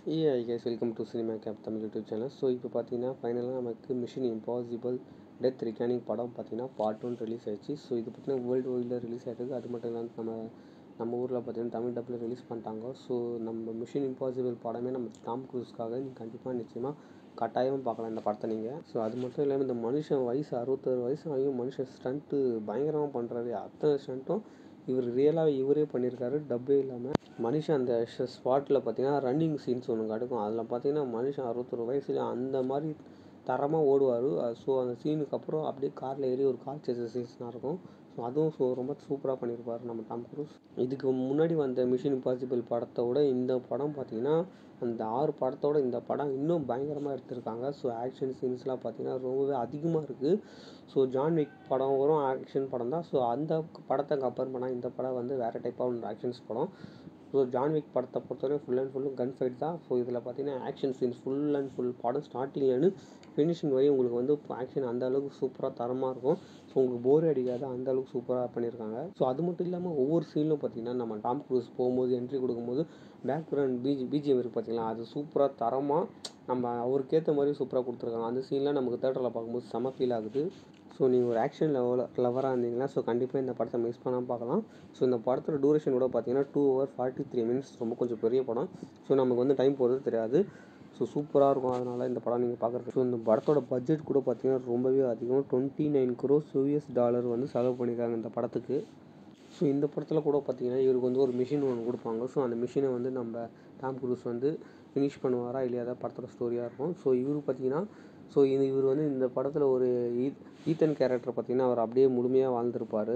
A hi guys welcome to cinema cap Tamil YouTube channel so இப்போ பார்த்தீங்கன்னா ஃபைனலாக நமக்கு மிஷின் இம்பாசிபிள் டெத் ரிகானிங் படம் பார்த்தீங்கன்னா பார்ட் ஒன் ரிலீஸ் ஆயிடுச்சு ஸோ இது பார்த்தீங்கன்னா வேர்ல்டு வைடில் ரிலீஸ் ஆயிருக்கு அது மட்டும் இல்லாமல் நம்ம நம்ம ஊரில் பார்த்தீங்கன்னா தமிழ் டப்பில் ரிலீஸ் பண்ணிட்டாங்க ஸோ நம்ம மிஷின் இம்பாசிபிள் படமே நம்ம டாம் க்ரூஸ்க்காக நீங்கள் கண்டிப்பாக நிச்சயமாக கட்டாயமாக பார்க்கலாம் இந்த படத்தை நீங்கள் ஸோ அது மட்டும் இல்லாமல் இந்த மனுஷன் வயசு அறுபத்தாறு வயசு ஆகியும் மனுஷன் ஸ்டண்ட்டு பயங்கரமாக பண்ணுறாரு அத்தனை ஸ்டண்ட்டும் இவர் ரியலாக இவரே பண்ணியிருக்காரு டப்பே இல்லாமல் மனுஷன் அந்த ஸ்பாட்டில் பார்த்தீங்கன்னா ரன்னிங் சீன்ஸ் ஒன்று கிடக்கும் அதில் பார்த்தீங்கன்னா மனுஷன் அறுபத்தொரு வயசுல அந்த மாதிரி தரமாக ஓடுவார் ஸோ அந்த சீனுக்கு அப்புறம் அப்படியே காரில் ஏறி ஒரு கார் சேச சீன்ஸ்லாம் இருக்கும் ஸோ அதுவும் ஸோ ரொம்ப சூப்பராக பண்ணியிருப்பார் நம்ம டாம் க்ரூஸ் இதுக்கு முன்னாடி வந்த மிஷின் இம்பாசிபிள் படத்தை விட இந்த படம் பார்த்தீங்கன்னா அந்த ஆறு படத்தோட இந்த படம் இன்னும் பயங்கரமாக எடுத்திருக்காங்க ஸோ ஆக்ஷன் சீன்ஸ்லாம் பார்த்தீங்கன்னா ரொம்பவே அதிகமாக இருக்குது ஸோ ஜான் விக் படம் வரும் ஆக்ஷன் படம் தான் ஸோ அந்த படத்தை கம்பேர் பண்ணால் இந்த படம் வந்து வேறு டைப்பாக ஒரு ஆக்ஷன்ஸ் படம் ஸோ ஜான் விக் படத்தை பொறுத்தவரை ஃபுல் அண்ட் ஃபுல்லும் கன் ஃபைட் தான் ஸோ இதில் பார்த்தீங்கன்னா action scenes full and full படம் ஸ்டார்டிங்லேருந்து ஃபினிஷிங் வரையும் உங்களுக்கு வந்து ஆக்ஷன் அந்த அளவுக்கு சூப்பராக தரமாக இருக்கும் ஸோ உங்களுக்கு போர் அடிக்காது அந்த அளவுக்கு சூப்பராக பண்ணியிருக்காங்க ஸோ அது மட்டும் இல்லாமல் ஒவ்வொரு சீன்லும் பார்த்தீங்கன்னா நம்ம டாம் க்ரூஸ் போகும்போது என்ட்ரி கொடுக்கும்போது பேக்ரவுண்ட் பிஜி பிஜிஎம் இருக்குது பார்த்தீங்களா அது சூப்பராக தரமாக நம்ம அவருக்கேற்ற மாதிரி சூப்பராக கொடுத்துருக்காங்க அந்த சீன்லாம் நமக்கு தேட்டரில் பார்க்கும்போது செம ஃபீல் ஆகுது ஸோ நீங்கள் ஒரு ஆக்ஷன் லெவல் லவராக இருந்தீங்கன்னா ஸோ கண்டிப்பாக இந்த படத்தை மிஸ் பண்ணாமல் பார்க்கலாம் ஸோ இந்த படத்தோட டூரேஷன் கூட பார்த்தீங்கன்னா two hour forty three minutes ரொம்ப கொஞ்சம் பெரிய படம் ஸோ நமக்கு வந்து டைம் போகிறது தெரியாது ஸோ சூப்பராக இருக்கும் அதனால் இந்த படம் நீங்கள் பார்க்குறது ஸோ இந்த படத்தோட பட்ஜெட் கூட பார்த்தீங்கன்னா ரொம்பவே அதிகம் twenty nine crores US dollar வந்து செலவு பண்ணியிருக்காங்க இந்த படத்துக்கு ஸோ இந்த படத்தில் கூட பார்த்தீங்கன்னா இவருக்கு வந்து ஒரு மிஷின் ஒன்று கொடுப்பாங்க ஸோ அந்த மிஷினை வந்து நம்ம டாம் குரூஸ் வந்து ஃபினிஷ் பண்ணுவாரா இல்லையா தான் படத்தோட ஸ்டோரியாக இருக்கும் ஸோ இவர் பார்த்தீங்கன்னா ஸோ இது இவர் வந்து இந்த படத்தில் ஒரு ஈத் ஈத்தன் கேரக்டர் பார்த்தீங்கன்னா அவர் அப்படியே முழுமையாக வாழ்ந்திருப்பார்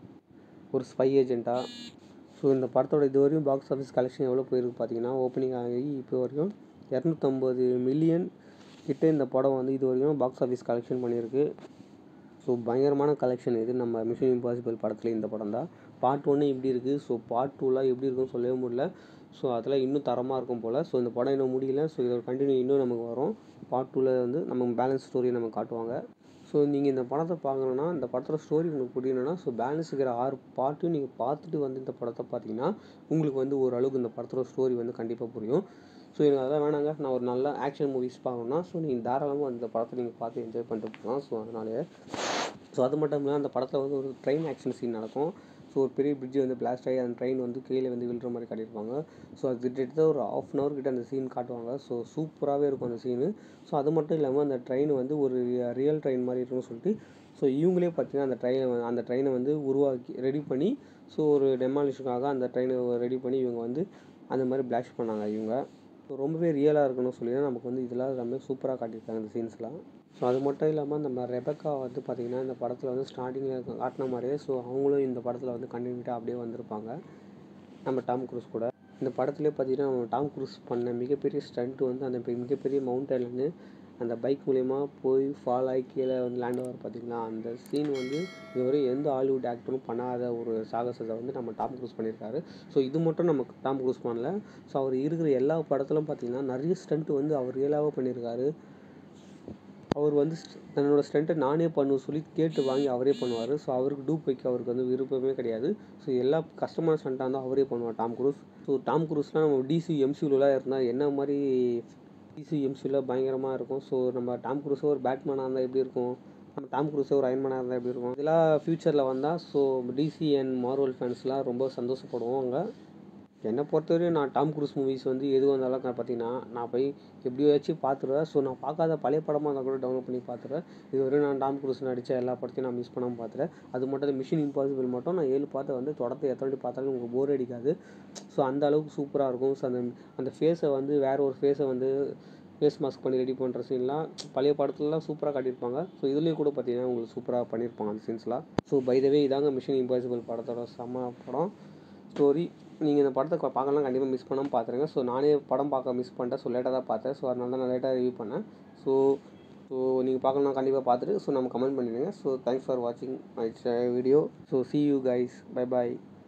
ஒரு ஸ்பை ஏஜெண்ட்டாக ஸோ இந்த படத்தோட இது வரையும் பாக்ஸ் ஆஃபீஸ் கலெக்ஷன் எவ்வளோ போயிருக்கு பார்த்தீங்கன்னா ஓப்பனிங் ஆகி இப்போ வரைக்கும் இரநூத்தம்பது மில்லியன் கிட்ட இந்த படம் வந்து இது வரைக்கும் பாக்ஸ் ஆஃபீஸ் கலெக்ஷன் பண்ணியிருக்கு ஸோ பயங்கரமான கலெக்ஷன் இது நம்ம மிஷன் இம்பாசிபிள் படத்தில் இந்த படம் தான் பார்ட் ஒன்று இப்படி இருக்குது ஸோ பார்ட் டூலாம் எப்படி இருக்குன்னு சொல்லவே முடியல ஸோ அதெல்லாம் இன்னும் தரமாக இருக்கும் போல் ஸோ இந்த படம் இன்னும் முடியல ஸோ இதோட கண்டினியூ இன்னும் நமக்கு வரும் பார்ட் டூவில் வந்து நம்ம பேலன்ஸ் ஸ்டோரி நமக்கு காட்டுவாங்க ஸோ நீங்கள் இந்த படத்தை பார்க்கணுன்னா இந்த படத்தோட ஸ்டோரி உங்களுக்கு புரியணும்னா ஸோ பேலன்ஸ் இருக்கிற ஆறு பார்ட்டையும் நீங்கள் பார்த்துட்டு வந்து இந்த படத்தை பார்த்தீங்கன்னா உங்களுக்கு வந்து ஓரளவுக்கு இந்த படத்தோட ஸ்டோரி வந்து கண்டிப்பாக புரியும் ஸோ எனக்கு அதெல்லாம் வேணாங்க நான் ஒரு நல்ல ஆக்ஷன் மூவிஸ் பார்க்கணுன்னா ஸோ நீங்கள் தாராளமாக அந்த படத்தை நீங்கள் பார்த்து என்ஜாய் பண்ணிட்டு போகலாம் ஸோ அதனாலே ஸோ அது மட்டும் இல்லாமல் அந்த படத்தில் வந்து ஒரு ட்ரெயின் ஆக்ஷன் சீன் நடக்கும் ஸோ ஒரு பெரிய பிரிட்ஜ் வந்து பிளாஸ்ட் ஆகி அந்த ட்ரெயின் வந்து கீழே வந்து விழுற மாதிரி காட்டியிருப்பாங்க ஸோ அது கிட்டத்தட்ட ஒரு ஆஃப் அன் ஹவர் கிட்ட அந்த சீன் காட்டுவாங்க ஸோ சூப்பராகவே இருக்கும் அந்த சீனு ஸோ அது மட்டும் இல்லாமல் அந்த ட்ரெயின் வந்து ஒரு ரியல் ட்ரெயின் மாதிரி இருக்குன்னு சொல்லிட்டு ஸோ இவங்களே பார்த்தீங்கன்னா அந்த ட்ரெயினை அந்த ட்ரெயினை வந்து உருவாக்கி ரெடி பண்ணி ஸோ ஒரு டெமாலிஷனுக்காக அந்த ட்ரெயினை ரெடி பண்ணி இவங்க வந்து அந்த மாதிரி பிளாஸ்ட் பண்ணாங்க இவங்க ஸோ ரொம்பவே ரியலாக இருக்கணும்னு சொல்லி தான் நமக்கு வந்து இதெல்லாம் ரொம்ப சூப்பராக காட்டியிருக்காங்க இந்த சீன்ஸ்லாம் ஸோ அது மட்டும் இல்லாமல் நம்ம ரெபக்கா வந்து பார்த்திங்கன்னா இந்த படத்தில் வந்து ஸ்டார்டிங்கில் காட்டின மாதிரியே ஸோ அவங்களும் இந்த படத்தில் வந்து கண்டினியூட்டாக அப்படியே வந்திருப்பாங்க நம்ம டாம் குரூஸ் கூட இந்த படத்துலேயே பார்த்தீங்கன்னா நம்ம டாம் குரூஸ் பண்ண மிகப்பெரிய ஸ்டண்ட் வந்து அந்த மிகப்பெரிய மவுண்டன்லேருந்து அந்த பைக் மூலயமா போய் ஃபால் ஆகி கீழே வந்து லேண்ட் ஆவார் பார்த்திங்களா அந்த சீன் வந்து இதுவரை எந்த ஹாலிவுட் ஆக்டரும் பண்ணாத ஒரு சாகசத்தை வந்து நம்ம டாம் க்ரூஸ் பண்ணியிருக்காரு ஸோ இது மட்டும் நம்ம டாம் க்ரூஸ் பண்ணல ஸோ அவர் இருக்கிற எல்லா படத்திலும் பார்த்திங்கன்னா நிறைய ஸ்டண்ட் வந்து அவர் ரியலாகவே பண்ணியிருக்காரு அவர் வந்து தன்னோட ஸ்டண்ட்டை நானே பண்ணுவேன் சொல்லி கேட்டு வாங்கி அவரே பண்ணுவார் ஸோ அவருக்கு டூப் வைக்க அவருக்கு வந்து விருப்பமே கிடையாது ஸோ எல்லா கஷ்டமான ஸ்டண்ட்டாக இருந்தால் அவரே பண்ணுவார் டாம் குரூஸ் ஸோ டாம் குரூஸ்லாம் நம்ம டிசி எம்சியூலாம் இருந்தால் என்ன மாதிரி டிசி எம்சியூவில் பயங்கரமாக இருக்கும் ஸோ நம்ம டாம் குரூஸோ ஒரு பேட்மேனாக இருந்தால் எப்படி இருக்கும் நம்ம டாம் குரூஸோ ஒரு அயன்மேனாக இருந்தால் எப்படி இருக்கும் இதெல்லாம் ஃப்யூச்சரில் வந்தால் ஸோ டிசி அண்ட் மார்வல் ஃபேன்ஸ்லாம் ரொம்ப சந்தோஷப்படுவோம் அங்கே என்னை பொறுத்தவரையும் நான் டாம் குரூஸ் மூவிஸ் வந்து எது வந்தாலும் பார்த்தீங்கன்னா நான் போய் எப்படியாச்சும் பார்த்துருவேன் ஸோ நான் பார்க்காத பழைய படமாக இருந்தால் கூட டவுன்லோட் பண்ணி பார்த்துருவேன் இதுவரை நான் டாம் குரூஸ் நடித்த எல்லா படத்தையும் நான் மிஸ் பண்ணாமல் பார்த்துறேன் அது மட்டும் மிஷின் இம்பாசிபிள் மட்டும் நான் ஏழு பார்த்து வந்து தொடர்ந்து எத்தனை பார்த்தாலும் உங்களுக்கு போர் அடிக்காது ஸோ அந்த அளவுக்கு சூப்பராக இருக்கும் ஸோ அந்த அந்த ஃபேஸை வந்து வேறு ஒரு ஃபேஸை வந்து ஃபேஸ் மாஸ்க் பண்ணி ரெடி பண்ணுற சீன்லாம் பழைய படத்துலலாம் சூப்பராக காட்டியிருப்பாங்க ஸோ இதுலேயும் கூட பார்த்தீங்கன்னா உங்களுக்கு சூப்பராக பண்ணியிருப்பாங்க அந்த சீன்ஸ்லாம் ஸோ பைதவே இதாங்க மிஷின் இம்பாசிபிள் படத்தோட செம்ம படம் ஸ்டோரி நீங்கள் இந்த படத்தை பார்க்கலாம் கண்டிப்பாக மிஸ் பண்ணாமல் பார்த்துருங்க ஸோ நானே படம் பார்க்க மிஸ் பண்ணிட்டேன் ஸோ லேட்டாக தான் பார்த்தேன் ஸோ அதனால தான் நான் லேட்டாக ரிவ்யூ பண்ணேன் ஸோ ஸோ நீங்கள் பார்க்கலாம் கண்டிப்பாக பார்த்துட்டு ஸோ நம்ம கமெண்ட் பண்ணிடுங்க ஸோ தேங்க்ஸ் ஃபார் வாட்சிங் my video so see you guys bye bye